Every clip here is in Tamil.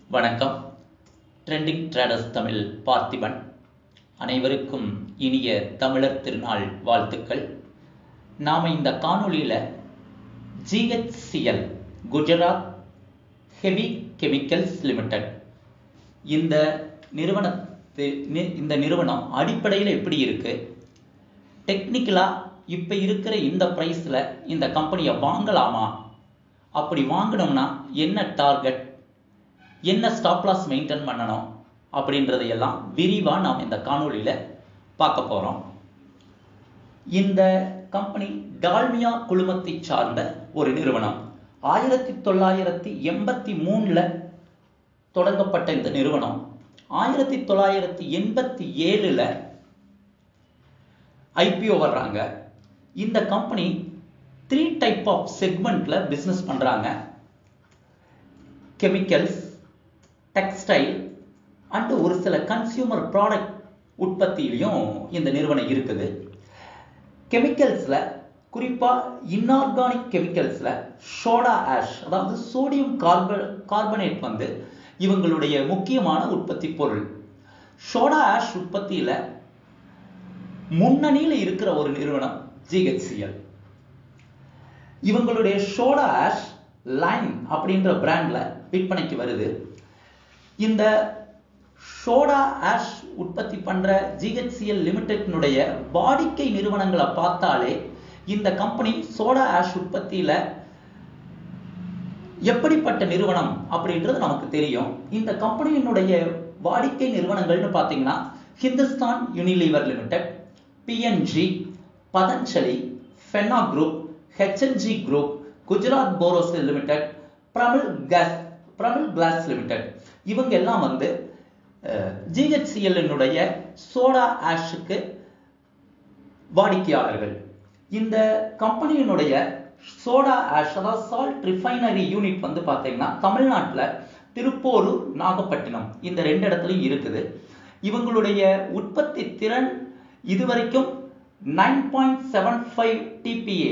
வணக்கம் ட்ரெண்டிங் ட்ரேடர்ஸ் தமிழ் பார்த்திபன் அனைவருக்கும் இனிய தமிழர் திருநாள் வாழ்த்துக்கள் நாம் இந்த காணொளியில் GHCL Gujarat heavy chemicals limited இந்த நிறுவனத்து நி- இந்த நிறுவனம் அடிப்படையில் எப்படி இருக்கு டெக்னிக்கலாக இப்போ இருக்கிற இந்த ப்ரைஸில் இந்த கம்பெனியை வாங்கலாமா அப்படி வாங்கினோம்னா என்ன டார்கெட் என்ன ஸ்டாப் லாஸ் மெயின்டைன் பண்ணணும் அப்படின்றதையெல்லாம் விரிவாக நாம் இந்த காணொளியில் பார்க்க போகிறோம் இந்த கம்பெனி டால்மியா குழுமத்தை சார்ந்த ஒரு நிறுவனம் ஆயிரத்தி தொள்ளாயிரத்தி எண்பத்தி மூணில் தொடங்கப்பட்ட இந்த நிறுவனம் ஆயிரத்தி தொள்ளாயிரத்தி எண்பத்தி ஏழில் ஐபிஓ வர்றாங்க இந்த கம்பெனி த்ரீ டைப் ஆஃப் செக்மெண்ட்ல பிஸ்னஸ் பண்றாங்க கெமிக்கல்ஸ் டெக்ஸ்டைல் அண்ட் ஒரு சில கன்சியூமர் ப்ராடக்ட் உற்பத்தியிலையும் இந்த நிறுவனம் இருக்குது கெமிக்கல்ஸ்ல குறிப்பா இன்ஆர்கானிக் கெமிக்கல்ஸ்ல சோடா ஆஷ் அதாவது சோடியம் கார்ப கார்பனேட் வந்து இவங்களுடைய முக்கியமான உற்பத்தி பொருள் சோடா ஆஷ் உற்பத்தியில முன்னணியில் இருக்கிற ஒரு நிறுவனம் ஜிஹெச்சிஎல் இவங்களுடைய சோடா ஆஷ் லைன் அப்படின்ற பிராண்ட்ல விற்பனைக்கு வருது இந்த சோடா ஆஷ் உற்பத்தி பண்ற ஜிஹெச்சிஎல் லிமிடெட்னுடைய வாடிக்கை நிறுவனங்களை பார்த்தாலே இந்த கம்பெனி சோடா ஆஷ் உற்பத்தியில எப்படிப்பட்ட நிறுவனம் அப்படின்றது நமக்கு தெரியும் இந்த கம்பெனியினுடைய வாடிக்கை நிறுவனங்கள்னு பார்த்தீங்கன்னா Hindustan Unilever limited P&G Patanjali Fena group HNG group Gujarat Borosil limited Piramal கேஸ் பிரமிழ் கிளாஸ் லிமிடெட் இவங்க எல்லாம் வந்து ஜிஹெச்சிஎல்னுடைய சோடா ஆஷுக்கு வாடிக்கையாளர்கள் இந்த கம்பெனியினுடைய சோடா ஆஷ் அதாவது சால்ட் ரிஃபைனரி யூனிட் வந்து பார்த்தீங்கன்னா தமிழ்நாட்டில் திருப்போரூர் நாகப்பட்டினம் இந்த ரெண்டு இடத்துலையும் இருக்குது இவங்களுடைய உற்பத்தி திறன் இதுவரைக்கும் nine point seven five TPA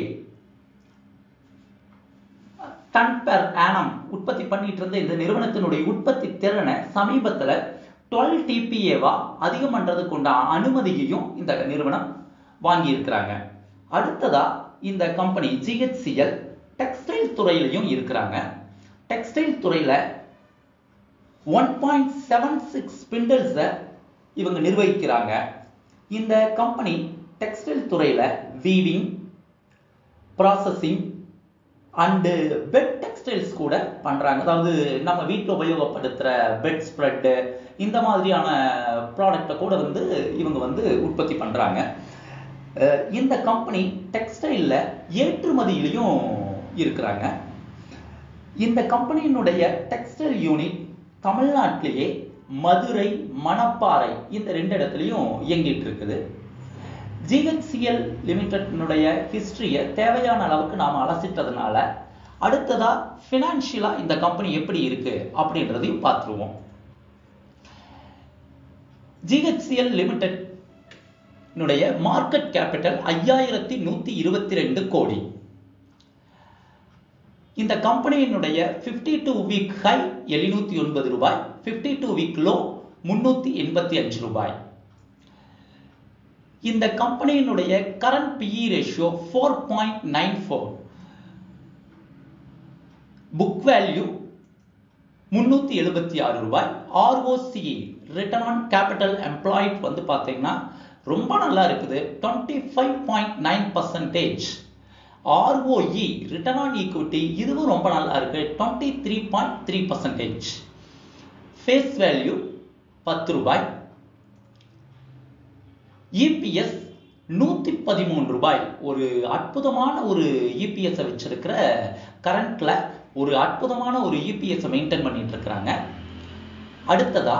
ton per annum உற்பத்தி பண்ணிட்டு இருந்த இந்த நிறுவனத்தினுடைய உற்பத்தி திறனை சமீபத்துல டுவெல் டிபிஏவா அதிகம் பண்றதுக்கு உண்டான அனுமதியையும் இந்த நிறுவனம் வாங்கி இருக்கிறாங்க அடுத்ததா இந்த கம்பெனி ஜிஹெச்சிஎல் டெக்ஸ்டைல் துறையிலையும் இருக்கிறாங்க டெக்ஸ்டைல் துறையில ஒன் பாயிண்ட் செவன் சிக்ஸ் ஸ்பிண்டல்ஸை இவங்க நிர்வகிக்கிறாங்க இந்த கம்பெனி டெக்ஸ்டைல் துறையில weaving processing and bed textiles கூட பண்றாங்க அதாவது நம்ம வீட்டில் உபயோகப்படுத்துகிற பெட் ஸ்ப்ரெட்டு இந்த மாதிரியான ப்ராடக்டை கூட வந்து இவங்க வந்து உற்பத்தி பண்றாங்க அஹ் இந்த கம்பெனி டெக்ஸ்டைல்ல ஏற்றுமதியிலையும் இருக்கிறாங்க இந்த கம்பெனியினுடைய டெக்ஸ்டைல் யூனிட் தமிழ்நாட்டிலேயே மதுரை மணப்பாறை இந்த ரெண்டு இடத்துலையும் இயங்கிட்டு இருக்குது ஜிஹெச்சிஎல் லிமிடெட்னுடைய ஹிஸ்டரியை தேவையான அளவுக்கு நாம் அலசிட்டதுனால அடுத்ததா ஃபினான்ஷியலா இந்த கம்பெனி எப்படி இருக்கு அப்படின்றதையும் பார்த்துருவோம் ஜிஹெச்சிஎல் லிமிடெட் மார்க்கெட் கேபிட்டல் ஐயாயிரத்தி நூத்தி இருபத்தி ரெண்டு கோடி இந்த கம்பெனியினுடைய 52 டூ வீக் ஹை எழுநூத்தி ஒன்பது ரூபாய் 52 டூ வீக் லோ முன்னூத்தி எண்பத்தி அஞ்சு ரூபாய் இந்த கம்பெனியினுடைய current PE ratio four point nine four book value முன்னூத்தி எழுபத்தி ஆறு ரூபாய் ROCE return on capital employed வந்து பார்த்தீங்கன்னா ரொம்ப நல்லா இருக்குது twenty five point nine percentage ROE return on equity இதுவும் ரொம்ப நல்லா இருக்கு twenty three point three percentage face value பத்து ரூபாய் இபிஎஸ் நூத்தி பதிமூணு ரூபாய் ஒரு அற்புதமான ஒரு இபிஎஸ் வச்சிருக்கிற கரண்ட்ல ஒரு அற்புதமான ஒரு இபிஎஸ் மெயின்டைன் பண்ணிட்டு இருக்கிறாங்க அடுத்ததா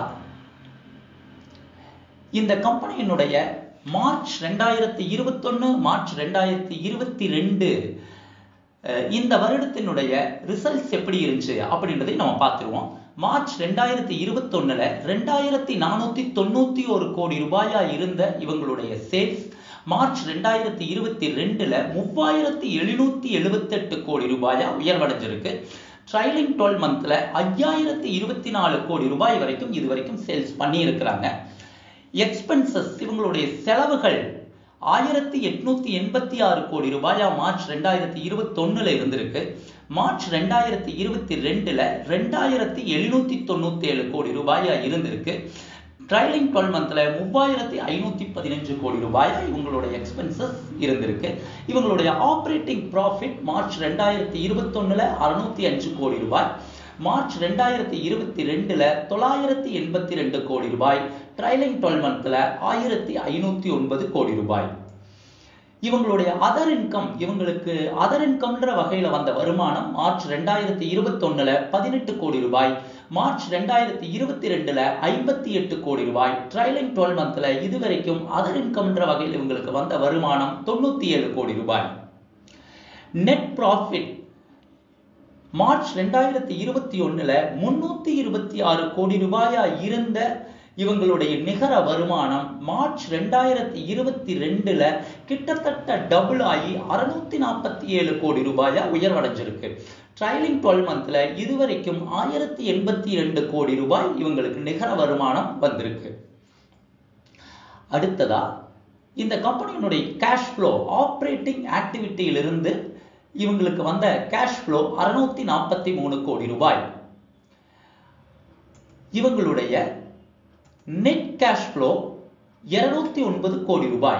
இந்த கம்பெனியினுடைய மார்ச் ரெண்டாயிரத்தி இருபத்தொன்னு மார்ச் ரெண்டாயிரத்தி இருபத்தி ரெண்டு இந்த வருடத்தினுடைய ரிசல்ட்ஸ் எப்படி இருந்துச்சு அப்படின்றதை நம்ம பார்த்துருவோம் மார்ச் ரெண்டாயிரத்தி இருபத்தொன்னுல ரெண்டாயிரத்தி நானூத்தி தொண்ணூத்தி ஒரு கோடி ரூபாயா இருந்த இவங்களுடைய சேல்ஸ் மார்ச் ரெண்டாயிரத்தி இருபத்தி ரெண்டுல மூவாயிரத்தி எழுநூத்தி எழுபத்தெட்டு கோடி ரூபாயா உயர்வடைஞ்சிருக்கு ட்ரைலிங் டுவெல் மந்த்ல ஐயாயிரத்தி இருபத்தி நாலு கோடி ரூபாய் வரைக்கும் இது வரைக்கும் சேல்ஸ் பண்ணி இருக்கிறாங்க எக்ஸ்பென்சஸ் இவங்களுடைய செலவுகள் ஆயிரத்தி எட்நூத்தி எண்பத்தி ஆறு கோடி ரூபாயா மார்ச் ரெண்டாயிரத்தி இருபத்தொன்னுல இருந்திருக்கு மார்ச் ரெண்டாயிரத்தி இருபத்தி ரெண்டுல ரெண்டாயிரத்தி எழுநூத்தி தொண்ணூத்தி ஏழு கோடி ரூபாயா இருந்திருக்கு ட்ரைலிங் டுவெல் மந்த்ல மூவாயிரத்தி ஐநூத்தி பதினஞ்சு கோடி ரூபாயா இவங்களுடைய எக்ஸ்பென்சஸ் இருந்திருக்கு இவங்களுடைய ஆப்ரேட்டிங் ப்ராஃபிட் மார்ச் ரெண்டாயிரத்தி இருபத்தொன்னுல அறுநூத்தி அஞ்சு கோடி ரூபாய் மார்ச் ரெண்டாயிரத்தி இருபத்தி ரெண்டுல தொள்ளாயிரத்தி எண்பத்தி ரெண்டு கோடி ரூபாய் ட்ரைலிங் டுவெல் மந்த்ல ஆயிரத்தி ஐநூத்தி ஒன்பது கோடி ரூபாய் இவங்களுடைய அதர் இன்கம் இவங்களுக்கு அதர் இன்கம்ன்ற வகையில வந்த வருமானம் மார்ச் ரெண்டாயிரத்தி இருபத்தொன்னுல பதினெட்டு கோடி ரூபாய் மார்ச் ரெண்டாயிரத்தி இருபத்தி ரெண்டுல ஐம்பத்தி எட்டு கோடி ரூபாய் ட்ரைலிங் டுவெல் மந்த்ல இதுவரைக்கும் அதர் இன்கம்ன்ற வகையில் இவங்களுக்கு வந்த வருமானம் தொண்ணூத்தி ஏழு கோடி ரூபாய் நெட் ப்ராஃபிட் மார்ச் ரெண்டாயிரத்தி இருபத்தி ஒண்ணுல முன்னூத்தி இருபத்தி ஆறு கோடி ரூபாயா இருந்த இவங்களுடைய நிகர வருமானம் மார்ச் ரெண்டாயிரத்தி இருபத்தி ரெண்டுல கிட்டத்தட்ட டபுள் ஆகி அறுநூத்தி நாற்பத்தி ஏழு கோடி ரூபாயா உயர்வடைஞ்சிருக்கு ட்ரைலிங் டுவெல் மந்த்ல இதுவரைக்கும் ஆயிரத்தி எண்பத்தி ரெண்டு கோடி ரூபாய் இவங்களுக்கு நிகர வருமானம் வந்திருக்கு அடுத்ததா இந்த கம்பெனியினுடைய கேஷ் ஃப்ளோ ஆப்ரேட்டிங் ஆக்டிவிட்டியிலிருந்து இவங்களுக்கு வந்த கேஷ் ஃப்ளோ அறுநூத்தி நாற்பத்தி மூணு கோடி ரூபாய் இவங்களுடைய நெட் கேஷ் ஃப்ளோ இருநூத்தி ஒன்பது கோடி ரூபாய்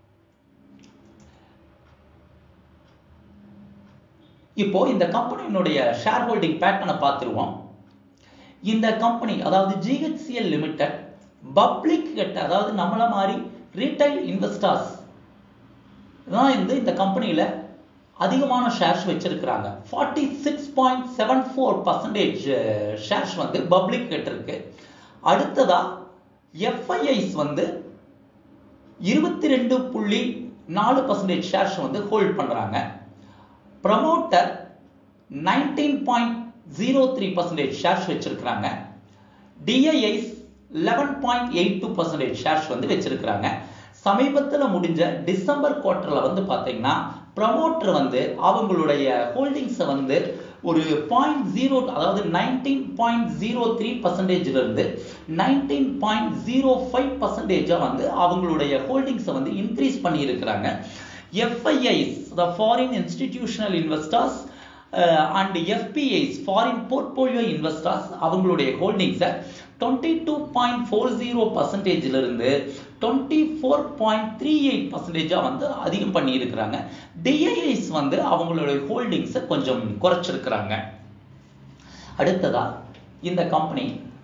இப்போ இந்த கம்பெனியினுடைய ஷேர் ஹோல்டிங் பேட்டர்னை பார்த்துருவோம் இந்த கம்பெனி அதாவது ஜிஹெச்சிஎல் லிமிடெட் பப்ளிக் கிட்ட அதாவது நம்மள மாதிரி ரீட்டைல் இன்வெஸ்டர்ஸ் தான் வந்து இந்த கம்பெனியில அதிகமான ஷேர்ஸ் வச்சிருக்கிறாங்க forty six point seven four percentage shares வந்து பப்ளிக் கிட்ட இருக்கு அடுத்ததா எஃப்ஐஐஸ் வந்து இருபத்தி ரெண்டு புள்ளி நாலு பர்சன்டேஜ் ஷேர்ஸ் வந்து ஹோல்ட் பண்றாங்க promoter nineteen point zero three percentage shares வச்சிருக்கிறாங்க DIIs eleven point eight two percentage shares வந்து வச்சிருக்கிறாங்க சமீபத்தில் முடிஞ்ச டிசம்பர் குவார்டர்ல வந்து பார்த்தீங்கன்னா ப்ரமோட்டர் வந்து அவங்களுடைய ஹோல்டிங்ஸை வந்து ஒரு பாயிண்ட் ஜீரோ அதாவது நைன்டீன் பாயிண்ட் ஜீரோ த்ரீ பர்சன்டேஜ்ல இருந்து நைன்டீன் பாயிண்ட் ஜீரோ ஃபைவ் பர்சன்டேஜா வந்து அவங்களுடைய ஹோல்டிங்ஸை வந்து இன்க்ரீஸ் பண்ணி இருக்கிறாங்க FIIs the foreign institutional investors and FPIs foreign portfolio investors அவங்களுடைய ஹோல்டிங்ஸை twenty two point four zero பர்சன்டேஜ்ல இருந்து twenty four point three eight பர்சன்டேஜாக வந்து அதிகம் பண்ணி இருக்கிறாங்க டிஐஐஸ் வந்து அவங்களுடைய ஹோல்டிங்ஸை கொஞ்சம் குறைச்சிருக்கிறாங்க அடுத்ததா இந்த கம்பெனி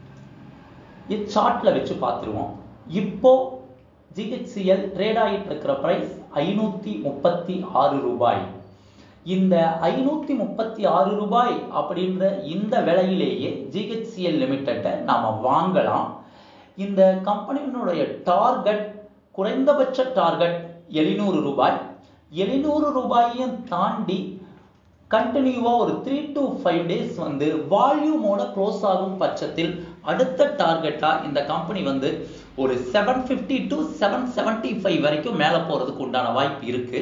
சார்ட்ல வச்சு பார்த்துருவோம் இப்போ ஜிஹெச்சிஎல் ட்ரேட் ஆகிட்டு இருக்கிற பிரைஸ் ஐநூத்தி முப்பத்தி ஆறு ரூபாய் இந்த ஐநூத்தி முப்பத்தி ஆறு ரூபாய் அப்படின்ற இந்த விலையிலேயே ஜிஹெச்சிஎல் லிமிட்டெட்டை நாம வாங்கலாம் இந்த கம்பெனியினுடைய டார்கெட் குறைந்தபட்ச டார்கெட் எழுநூறு ரூபாய் எழுநூறு ரூபாயையும் தாண்டி கண்டினியூவா ஒரு த்ரீ டு ஃபைவ் டேஸ் வந்து வால்யூமோட க்ளோஸ் ஆகும் பட்சத்தில் அடுத்த டார்கெட்டா இந்த கம்பெனி வந்து ஒரு seven fifty to seven seventy five வரைக்கும் மேலே போறதுக்கு உண்டான வாய்ப்பு இருக்கு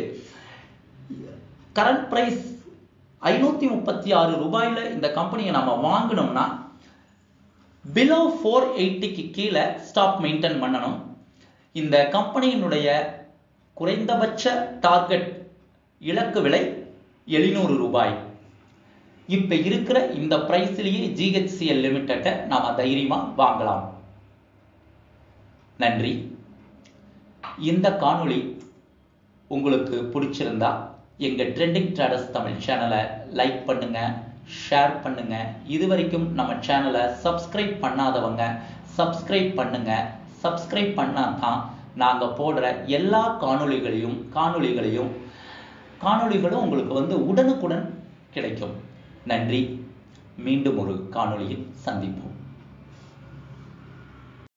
கரண்ட் பிரைஸ் ஐநூத்தி முப்பத்தி ஆறு ரூபாயில இந்த கம்பெனியை நம்ம வாங்கினோம்னா பிலோ ஃபோர் எயிட்டிக்கு கீழே ஸ்டாக் மெயின்டைன் பண்ணணும் இந்த கம்பெனியினுடைய குறைந்தபட்ச டார்கெட் இலக்கு விலை எழுநூறு ரூபாய் இப்ப இருக்கிற இந்த பிரைஸ்லயே ஜிஹெச்சிஎல் லிமிட்டெட்டை நாம தைரியமா வாங்கலாம் நன்றி இந்த காணொளி உங்களுக்கு பிடிச்சிருந்தா எங்க ட்ரெண்டிங் ட்ரேடர்ஸ் தமிழ் சேனலை லைக் பண்ணுங்க ஷேர் பண்ணுங்க இது வரைக்கும் நம்ம சேனலை சப்ஸ்கிரைப் பண்ணாதவங்க சப்ஸ்கிரைப் பண்ணுங்க சப்ஸ்கிரைப் பண்ணா தான் நாங்க போடுற எல்லா காணொளிகளையும் காணொளிகளையும் காணொளிகளும் உங்களுக்கு வந்து உடனுக்குடன் கிடைக்கும் நன்றி மீண்டும் ஒரு காணொளியில் சந்திப்போம்